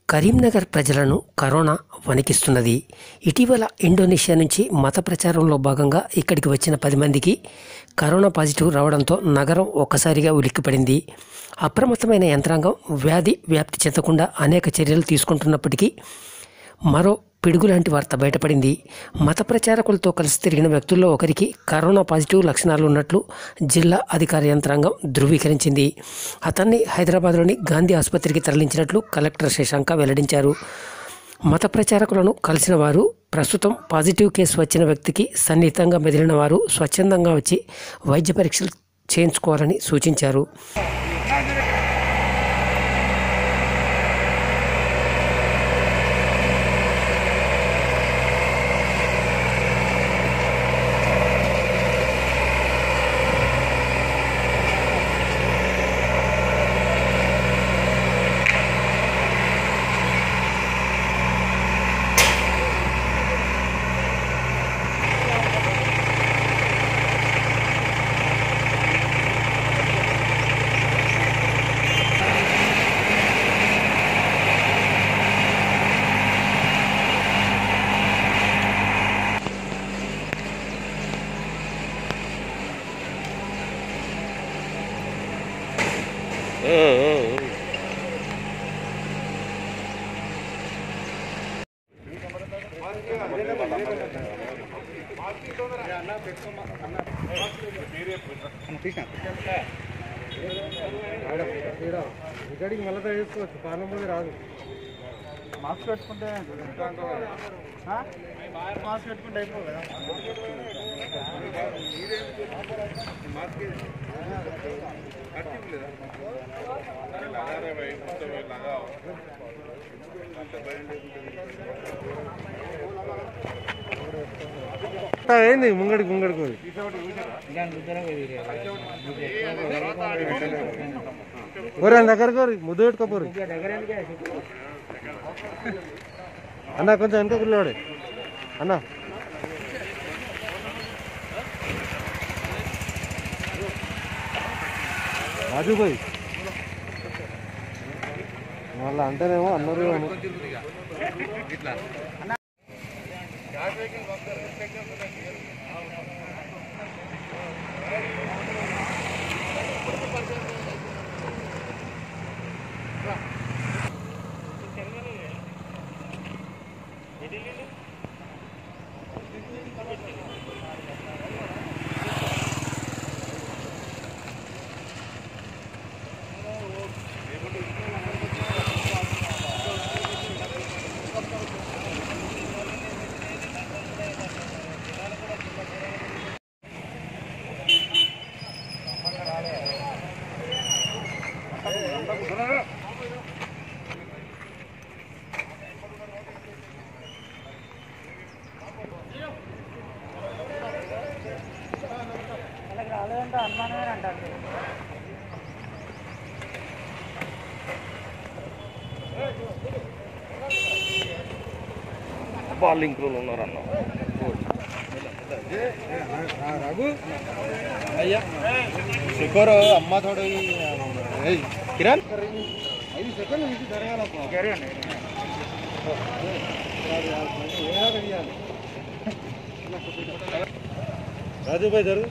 కరీంనగర్ ప్రజలను కరోనా వణికిస్తున్నది ఇటీవల ఇండోనేషియా నుంచి మత ప్రచారంలో భాగంగా ఇక్కడికి వచ్చిన పది మందికి కరోనా పాజిటివ్ రావడంతో నగరం ఒక్కసారిగా ఉలిక్కిపడింది అప్రమత్తమైన యంత్రాంగం వ్యాధి వ్యాప్తి చెందకుండా అనేక చర్యలు తీసుకుంటున్నప్పటికీ మరో పిడుగులాంటి వార్త బయటపడింది మత ప్రచారకులతో కలిసి తిరిగిన వ్యక్తుల్లో ఒకరికి కరోనా పాజిటివ్ లక్షణాలు ఉన్నట్లు జిల్లా అధికార యంత్రాంగం ధృవీకరించింది అతన్ని హైదరాబాద్లోని గాంధీ ఆసుపత్రికి తరలించినట్లు కలెక్టర్ శశాంక వెల్లడించారు మత ప్రచారకులను కలిసిన వారు ప్రస్తుతం పాజిటివ్ కేసు వచ్చిన వ్యక్తికి సన్నిహితంగా మెదిలిన వారు స్వచ్ఛందంగా వచ్చి వైద్య పరీక్షలు చేయించుకోవాలని సూచించారు రికార్డింగ్ మళ్ళీ చేసుకోవచ్చు కారణం పోతే రాదు మాస్క్ పెట్టుకుంటే ఆ? మాస్క్ పెట్టుకుంటే అయిపో కదా ఏంది ముంగడికి ముంగడికి పోయి ఒరే దగ్గరకు రండి, ముద్దు పెట్టుకోపోరు అన్న కొంచెం వెనక పిల్లవాడే అన్న రాజు పోయి మళ్ళీ అంటేనేమో అన్నారు అని రాలేదంటే అనుమానమే అంటారు బాలింగ్ క్రూలు ఉన్నారన్న రఘు అయ్యా శిఖర్ అమ్మ తోడు కిరణ్ ఐదు సెకండ్ నుంచి జరగాలప్ప రాజు భాయ్ జరుగు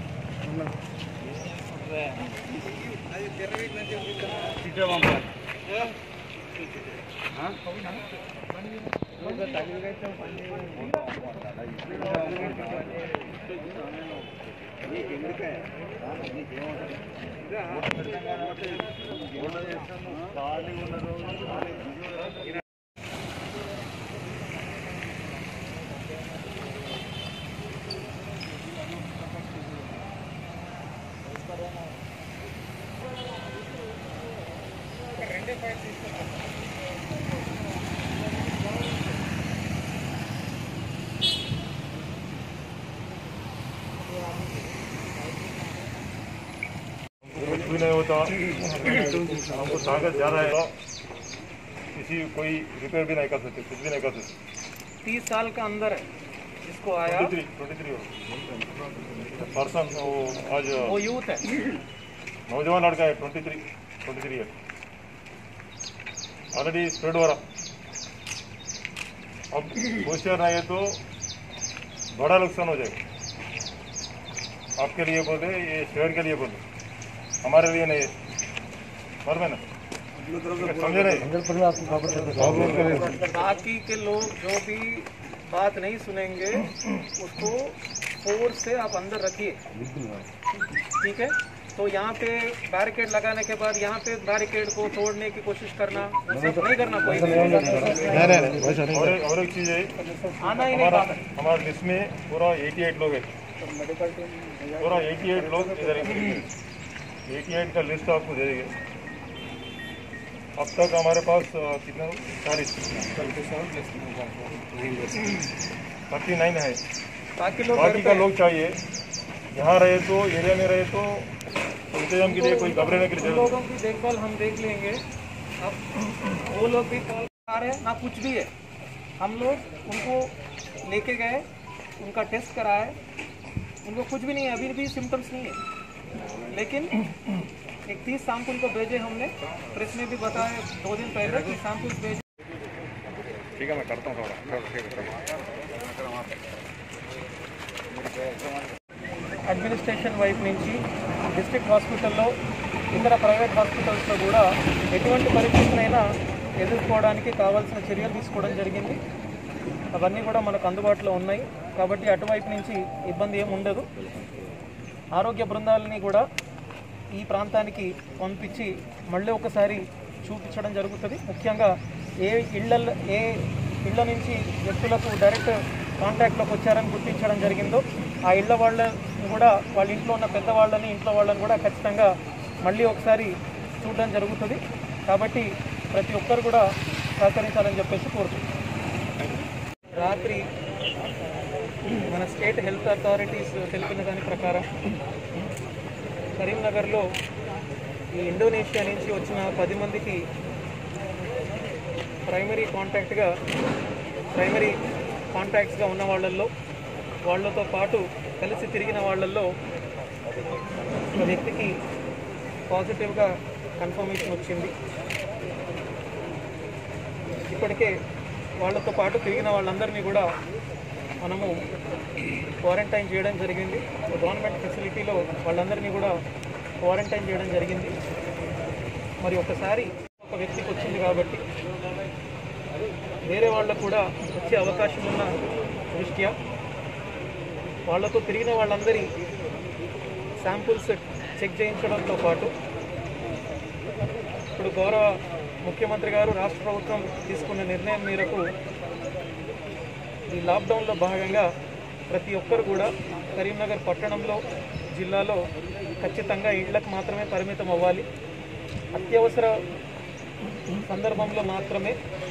कुछ भी नहीं होता हमको ताकत ज़्यादा है किसी कोई रिपेयर भी नहीं कर सकते कुछ भी नहीं कर सकते तीस साल का अंदर है जिसको आया twenty three twenty three person वो आज वो यूथ है नौजवान लड़का है twenty three twenty three year already spread हो रहा अब होशियार रहे तो बड़ा नुकसान हो जाएगा आपके लिए बोले ये शहर के लिए बोले हमारे लिए नहीं पर में ना समझे नहीं बाकी के लोग जो भी बात नहीं सुनेंगे उसको फोर्स से आप अंदर रखिए ठीक है तो यहाँ पे बैरिकेड लगाने के बाद यहाँ पे बैरिकेड को तोड़ने की कोशिश करना वो सब नहीं करना कोई भी। नहीं नहीं नहीं वैसा नहीं और एक- और एक चीज़ है आना ही नहीं हमारा बात हमारे लिस्ट में पूरा 88 लोग है पूरा 88 लोग इधर एटी एट का लिस्ट आपको दे देंगे अब तक हमारे पास अ, कितना चालीस थर्टी नाइन है बाकी लोग बाकी घर का पे लोग चाहिए यहाँ रहे तो एरिया में रहे तो इंतजाम के लिए कोई घबराने की उन जरूरत लोगों की देखभाल हम देख लेंगे अब वो लोग भी कॉल आ रहे हैं ना कुछ भी है हम लोग उनको लेके गए उनका टेस्ट कराए उनको कुछ भी नहीं है अभी भी सिम्टम्स नहीं है लेकिन इकतीस सैंपल को भेजे हमने प्रेस में भी बताया दो दिन पहले कि सैंपल्स भेजे ठीक है मैं करता हूँ थोड़ा ठीक है అడ్మినిస్ట్రేషన్ వైపు నుంచి డిస్ట్రిక్ట్ హాస్పిటల్లో ఇతర ప్రైవేట్ హాస్పిటల్స్లో కూడా ఎటువంటి పరిస్థితులైనా ఎదుర్కోవడానికి కావాల్సిన చర్యలు తీసుకోవడం జరిగింది అవన్నీ కూడా మనకు అందుబాటులో ఉన్నాయి కాబట్టి అటువైపు నుంచి ఇబ్బంది ఏమి ఉండదు ఆరోగ్య బృందాలని కూడా ఈ ప్రాంతానికి పంపించి మళ్ళీ ఒకసారి చూపించడం జరుగుతుంది ముఖ్యంగా ఏ ఇళ్ళ ఏ ఇళ్ళ నుంచి వ్యక్తులకు డైరెక్ట్ కాంటాక్ట్లోకి వచ్చారని గుర్తించడం జరిగిందో ఆ ఇళ్ళ వాళ్ళని కూడా వాళ్ళ ఇంట్లో ఉన్న పెద్దవాళ్ళని ఇంట్లో వాళ్ళని కూడా ఖచ్చితంగా మళ్ళీ ఒకసారి చూడడం జరుగుతుంది కాబట్టి ప్రతి ఒక్కరు కూడా సహకరించాలని చెప్పేసి కోరుతున్నాను రాత్రి మన స్టేట్ హెల్త్ అథారిటీస్ తెలిపిన దాని ప్రకారం కరీంనగర్లో ఈ ఇండోనేషియా నుంచి వచ్చిన పది మందికి ప్రైమరీ కాంటాక్ట్గా ప్రైమరీ కాంటాక్ట్స్గా ఉన్న వాళ్ళల్లో వాళ్ళతో పాటు కలిసి తిరిగిన వాళ్ళల్లో ఒక వ్యక్తికి పాజిటివ్గా కన్ఫర్మేషన్ వచ్చింది ఇప్పటికే వాళ్ళతో పాటు తిరిగిన వాళ్ళందరినీ కూడా మనము క్వారంటైన్ చేయడం జరిగింది గవర్నమెంట్ ఫెసిలిటీలో వాళ్ళందరినీ కూడా క్వారంటైన్ చేయడం జరిగింది మరి ఒకసారి ఒక వ్యక్తికి వచ్చింది కాబట్టి వేరే వాళ్ళకు కూడా వచ్చే అవకాశం ఉన్న దృష్ట్యా వాళ్ళతో తిరిగిన వాళ్ళందరి శాంపుల్స్ చెక్ చేయించడంతో పాటు ఇప్పుడు గౌరవ ముఖ్యమంత్రి గారు రాష్ట్ర ప్రభుత్వం తీసుకున్న నిర్ణయం మేరకు ఈ లాక్డౌన్లో భాగంగా ప్రతి ఒక్కరు కూడా కరీంనగర్ పట్టణంలో జిల్లాలో ఖచ్చితంగా ఇళ్లకు మాత్రమే పరిమితం అవ్వాలి అత్యవసర సందర్భంలో మాత్రమే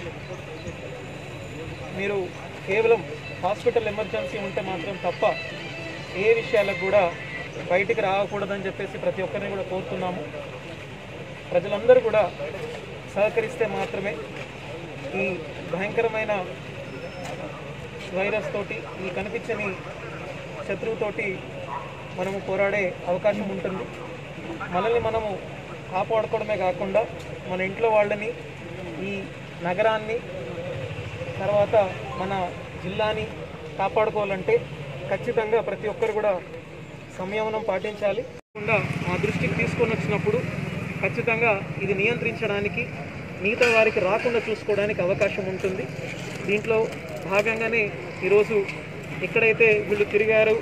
మీరు కేవలం హాస్పిటల్ ఎమర్జెన్సీ ఉంటే మాత్రం తప్ప ఏ విషయాలకు కూడా బయటికి రాకూడదని చెప్పేసి ప్రతి ఒక్కరిని కూడా కోరుతున్నాము ప్రజలందరూ కూడా సహకరిస్తే మాత్రమే ఈ భయంకరమైన వైరస్ తోటి ఈ కనిపించని శత్రువుతోటి మనము పోరాడే అవకాశం ఉంటుంది మనల్ని మనము కాపాడుకోవడమే కాకుండా మన ఇంట్లో వాళ్ళని ఈ నగరాన్ని తర్వాత మన జిల్లాని కాపాడుకోవాలంటే ఖచ్చితంగా ప్రతి ఒక్కరు కూడా సంయమనం పాటించాలి కాకుండా మా దృష్టికి తీసుకొని వచ్చినప్పుడు ఖచ్చితంగా ఇది నియంత్రించడానికి మిగతా వారికి రాకుండా చూసుకోవడానికి అవకాశం ఉంటుంది దీంట్లో భాగంగానే ఈరోజు ఎక్కడైతే వీళ్ళు తిరిగారు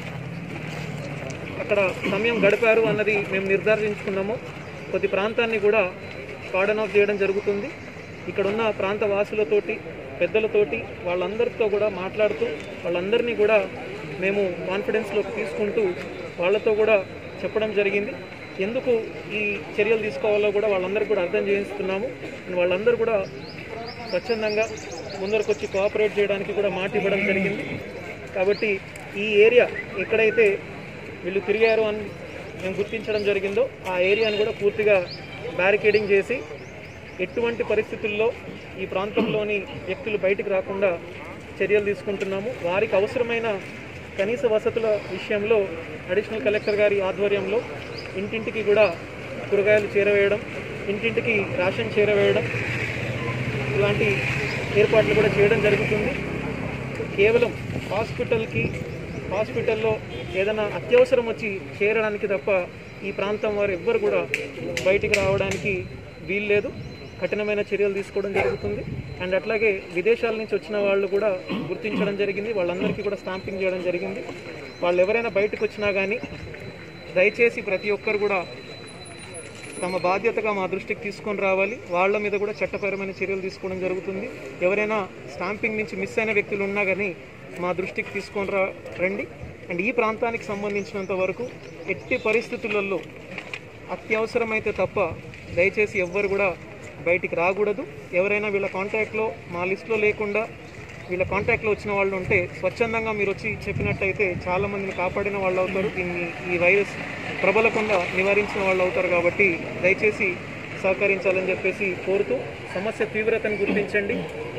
అక్కడ సమయం గడిపారు అన్నది మేము నిర్ధారించుకున్నాము కొద్ది ప్రాంతాన్ని కూడా కార్డన్ ఆఫ్ చేయడం జరుగుతుంది ఇక్కడ ఉన్న ప్రాంత వాసులతోటి పెద్దలతోటి వాళ్ళందరితో కూడా మాట్లాడుతూ వాళ్ళందరినీ కూడా మేము కాన్ఫిడెన్స్లోకి తీసుకుంటూ వాళ్ళతో కూడా చెప్పడం జరిగింది ఎందుకు ఈ చర్యలు తీసుకోవాలో కూడా వాళ్ళందరికీ కూడా అర్థం చేయిస్తున్నాము వాళ్ళందరూ కూడా స్వచ్ఛందంగా ముందరకు వచ్చి కోఆపరేట్ చేయడానికి కూడా మాట ఇవ్వడం జరిగింది కాబట్టి ఈ ఏరియా ఎక్కడైతే వీళ్ళు తిరిగారు అని మేము గుర్తించడం జరిగిందో ఆ ఏరియాను కూడా పూర్తిగా బ్యారికేడింగ్ చేసి ఎటువంటి పరిస్థితుల్లో ఈ ప్రాంతంలోని వ్యక్తులు బయటికి రాకుండా చర్యలు తీసుకుంటున్నాము వారికి అవసరమైన కనీస వసతుల విషయంలో అడిషనల్ కలెక్టర్ గారి ఆధ్వర్యంలో ఇంటింటికి కూడా కూరగాయలు చేరవేయడం ఇంటింటికి రేషన్ చేరవేయడం ఇలాంటి ఏర్పాట్లు కూడా చేయడం జరుగుతుంది కేవలం హాస్పిటల్కి హాస్పిటల్లో ఏదైనా అత్యవసరం వచ్చి చేరడానికి తప్ప ఈ ప్రాంతం వారు ఎవ్వరు కూడా బయటికి రావడానికి వీల్లేదు కఠినమైన చర్యలు తీసుకోవడం జరుగుతుంది అండ్ అట్లాగే విదేశాల నుంచి వచ్చిన వాళ్ళు కూడా గుర్తించడం జరిగింది వాళ్ళందరికీ కూడా స్టాంపింగ్ చేయడం జరిగింది వాళ్ళు ఎవరైనా బయటకు వచ్చినా కానీ దయచేసి ప్రతి ఒక్కరు కూడా తమ బాధ్యతగా మా దృష్టికి తీసుకొని రావాలి వాళ్ళ మీద కూడా చట్టపరమైన చర్యలు తీసుకోవడం జరుగుతుంది ఎవరైనా స్టాంపింగ్ నుంచి మిస్ అయిన వ్యక్తులు ఉన్నా కానీ మా దృష్టికి తీసుకొని రా రండి అండ్ ఈ ప్రాంతానికి సంబంధించినంత వరకు ఎట్టి పరిస్థితులలో అత్యవసరమైతే తప్ప దయచేసి ఎవ్వరు కూడా బయటికి రాకూడదు ఎవరైనా వీళ్ళ కాంటాక్ట్లో మా లిస్ట్లో లేకుండా వీళ్ళ కాంటాక్ట్లో వచ్చిన వాళ్ళు ఉంటే స్వచ్ఛందంగా మీరు వచ్చి చెప్పినట్టయితే చాలా మందిని కాపాడిన వాళ్ళు అవుతారు దీన్ని ఈ వైరస్ ప్రబలకుండా నివారించిన వాళ్ళు అవుతారు కాబట్టి దయచేసి సహకరించాలని చెప్పేసి కోరుతూ సమస్య తీవ్రతను గుర్తించండి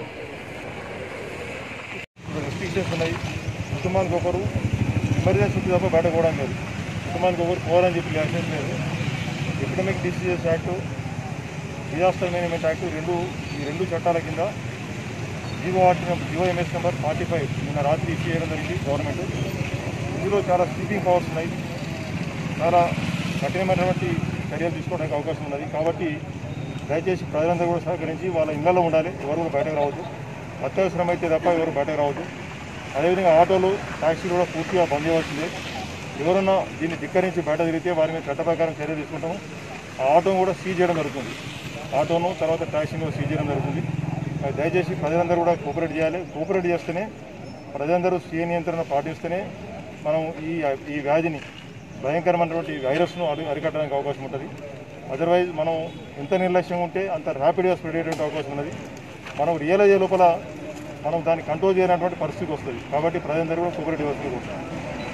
రెస్ట్రిక్షన్స్ ఉన్నాయి కుటుంబానికి ఒకరు ఎమర్జెన్సీ ఉంది తప్ప బయట పోవడం లేదు కుటుంబానికి ఒకరు పోవాలని చెప్పి లైసెన్స్ లేదు epidemic diseases act disaster management act రెండు ఈ రెండు చట్టాల కింద GO RT GO MS number forty five నిన్న రాత్రి ఇష్యూ చేయడం జరిగింది గవర్నమెంట్ ఇందులో చాలా స్లీపింగ్ పవర్స్ ఉన్నాయి చాలా కఠినమైనటువంటి చర్యలు తీసుకోవడానికి అవకాశం ఉన్నది కాబట్టి దయచేసి ప్రజలందరూ కూడా సహకరించి వాళ్ళ ఇళ్లలో ఉండాలి ఎవరు కూడా బయటకు రావద్దు అత్యవసరమైతే తప్ప ఎవరు బయటకు రావద్దు అదేవిధంగా ఆటోలు ట్యాక్సీలు కూడా పూర్తిగా బంద్ చేయవలసిందే ఎవరన్నా దీన్ని ధిక్కరించి బయట తిరిగితే వారి మీద చట్ట ప్రకారం చర్య తీసుకుంటాము ఆ ఆటోను కూడా సీజ్ చేయడం జరుగుతుంది ఆటోను తర్వాత ట్యాక్సీని కూడా సీజ్ చేయడం జరుగుతుంది మరి దయచేసి ప్రజలందరూ కూడా కోఆపరేట్ చేయాలి కోఆపరేట్ చేస్తేనే ప్రజలందరూ స్వీయ నియంత్రణ పాటిస్తేనే మనం ఈ ఈ వ్యాధిని భయంకరమైనటువంటి వైరస్ను అరి అరికట్టడానికి అవకాశం ఉంటుంది అదర్వైజ్ మనం ఎంత నిర్లక్ష్యంగా ఉంటే అంత ర్యాపిడ్గా స్ప్రెడ్ అయ్యేటువంటి అవకాశం ఉన్నది మనం రియలైజ్ అయ్యే లోపల మనం దాన్ని కంట్రోల్ చేయనటువంటి పరిస్థితి వస్తుంది కాబట్టి ప్రజలందరూ కూడా కోఆపరేట్ ఇవ్వాల్సింది కోరుతున్నాం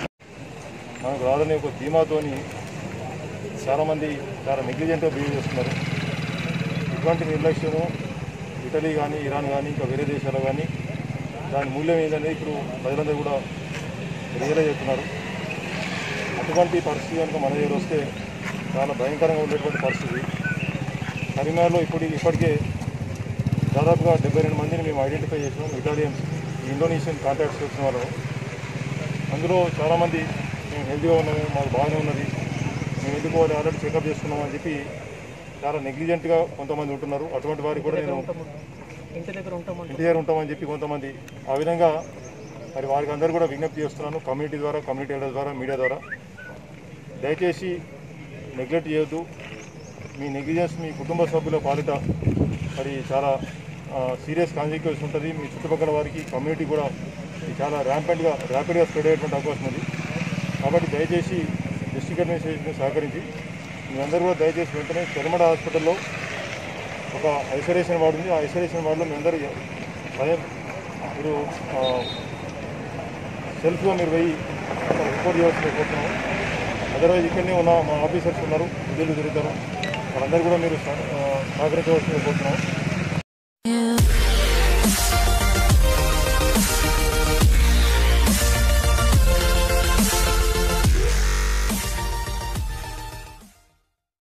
మనకు రాదని ఒక ధీమాతోని చాలామంది చాలా నెగ్లిజెంట్గా బిహేవ్ చేస్తున్నారు ఇటువంటి నిర్లక్ష్యము ఇటలీ కానీ ఇరాన్ కానీ ఇంకా వేరే దేశాలు కానీ దాని మూల్యం ఏంటనేది ఇప్పుడు ప్రజలందరూ కూడా రియలైజ్ అవుతున్నారు అటువంటి పరిస్థితి కనుక మన దగ్గర వస్తే చాలా భయంకరంగా ఉండేటువంటి పరిస్థితి కరీంనగర్లో ఇప్పుడు ఇప్పటికే దాదాపుగా డెబ్బై రెండు మందిని మేము ఐడెంటిఫై చేసినాం ఇటాలియన్స్ ఇండోనేషియన్ కాంటాక్ట్స్ వచ్చిన వాళ్ళు అందులో చాలామంది మేము హెల్తీగా ఉన్నాము మాకు బాగానే ఉన్నది మేము ఎందుకోవాలి ఆల్రెడీ చెకప్ చేసుకున్నాం అని చెప్పి చాలా నెగ్లిజెంట్గా కొంతమంది ఉంటున్నారు అటువంటి వారికి కూడా నేను ఇంటి దగ్గర ఉంటామంటే ఇంటి దగ్గర ఉంటామని చెప్పి కొంతమంది ఆ విధంగా మరి వారికి అందరూ కూడా విజ్ఞప్తి చేస్తున్నాను కమ్యూనిటీ ద్వారా కమ్యూనిటీ లీడర్స్ ద్వారా మీడియా ద్వారా దయచేసి నెగ్లెక్ట్ చేయొద్దు మీ నెగ్లిజెన్స్ మీ కుటుంబ సభ్యుల పాలిట మరి చాలా సీరియస్ కాన్సిక్వెన్స్ ఉంటుంది మీ చుట్టుపక్కల వారికి కమ్యూనిటీ కూడా ఇది చాలా ర్యాంపెంట్గా ర్యాపిడ్గా స్ప్రెడ్ అయ్యేటువంటి అవకాశం ఉంది కాబట్టి దయచేసి డిస్ట్రిక్ట్ అడ్మినిస్ట్రేషన్ సహకరించి మీ అందరూ కూడా దయచేసి వెంటనే చెరమడ హాస్పిటల్లో ఒక ఐసోలేషన్ వార్డు ఉంది ఆ ఐసోలేషన్ వార్డులో మీ అందరూ భయం మీరు ఆ, సెల్ఫ్గా మీరు పోయి అక్కడ రిపోర్ట్ చేయాల్సిన కోరుతున్నాము అదర్వైజ్ ఇక్కడనే ఉన్న మా ఆఫీసర్స్ ఉన్నారు విధులు తిరుగుతారు వాళ్ళందరూ కూడా మీరు సహ- ఆ, సహకరించవలసిందిగా కోరుతున్నాము you